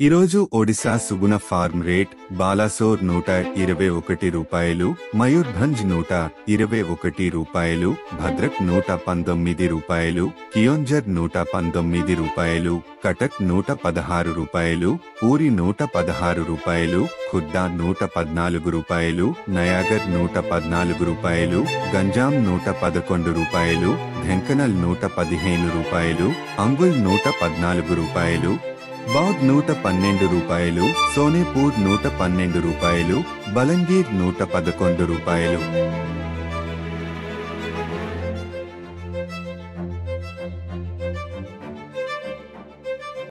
ఈరోజు Odisha Suguna farm rate Balasore నూట ఇరవై ఒకటి రూపాయలు మయూర్భంజ్ నూట ఇరవై ఒకటి రూపాయలు భద్రక్ నూట పంతొమ్మిది రూపాయలు కియోంజర్ నూట పంతొమ్మిది రూపాయలు కటక్ నూట పదహారు రూపాయలు పూరి నూట పదహారు రూపాయలు ఖుర్దా నూట పద్నాలుగు రూపాయలు నయాగర్ నూట పద్నాలుగు రూపాయలు గంజాం నూట పదకొండు రూపాయలు ఢెంకనల్ నూట పదిహేను రూపాయలు అంగుల్ నూట పద్నాలుగు రూపాయలు బౌద్ నూట పన్నెండు రూపాయలు సోనేపూర్ నూట పన్నెండు రూపాయలు బలంగీర్ నూట పదకొండు రూపాయలు